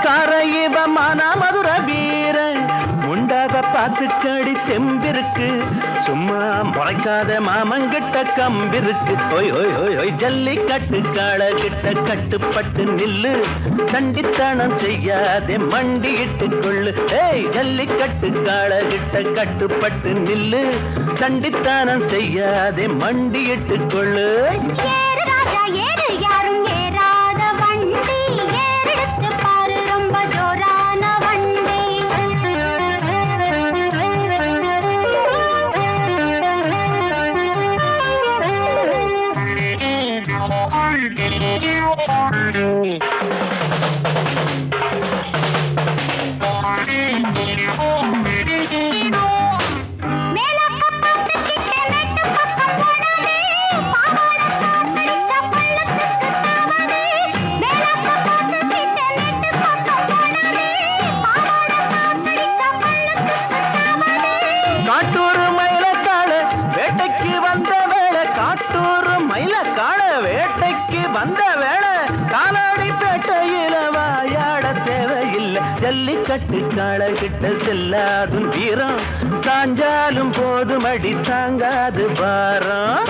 முத்துக்கார இவ மதுர வீர முண்டாக பார்த்து கடி தெம்பிருக்கு சும்மா முறைக்காத மாமங்கிட்ட கம்பிருக்கு ஒய் ஒய் ஒய் ஒய் ஜல்லிக்கட்டு காள கிட்ட கட்டுப்பட்டு நில்லு சண்டித்தனம் செய்யாதே மண்டியிட்டு கொள்ளு ஏய் ஜல்லிக்கட்டு காள கிட்ட கட்டுப்பட்டு நில்லு சண்டித்தனம் செய்யாதே மண்டியிட்டு கொள்ளு ஏறு ராஜா ஏறு யாரும் ஏறாத வண்டி ஏறெடுத்து பாரு ரொம்ப ஜோரான வண்டி மேலக்க பக்கத்திட்ட நட்டு பக்கம் போனாதே பாவாடை காத்தடிச்ச பள்ளத்துக்கு தாவாதே மேலக்க பக்கத்திட்ட நட்டு பக்கம் போனாதே பாவாடை காத்தடிச்ச பள்ளத்துக்கு தாவாதே காட்டூர் மயிலக்காள வேட்டைக்கு வந்த வேளை காட்டூர் மயிலக்காள வேட்டைக்கு வந்த வேளை காலாடி பேட்டையில வாயாட தேவையில்லை ஜல்லிக்கட்டு காள கிட்ட செல்லாதும் வீரம் சாஞ்சாலும் போதும் அடி தாங்காது பாரம்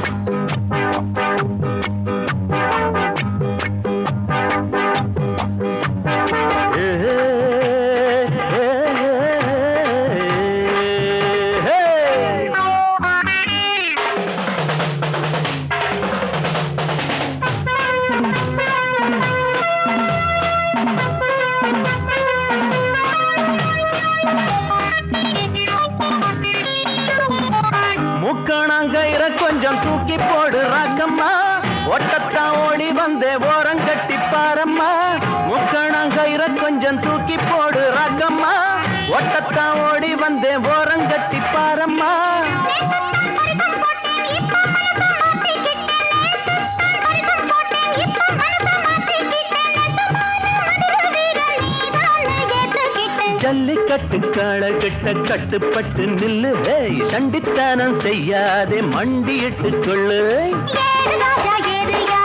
ஏ, ஏ, ஏ, ஏ. முக்கணங்கயிற கொஞ்சம் தூக்கி போடு ராக்கம்மா ஒட்டத்தான் ஓடி வந்தே ஓரம் கட்டி பாரம்மா முக்கணங்கயிற கொஞ்சம் தூக்கி போடு ராக்கம்மா ஒட்டத்தான் ஓடி வந்தே ஓரம் கட்டி பாரம்மா ஜல்லிக்கட்டு காள கிட்ட கட்டுப்பட்டு நில்லு ஏய், சண்டித்தனம் செய்யாதே மண்டியிட்டு கொள்ளு ஏறு ராஜா ஏறு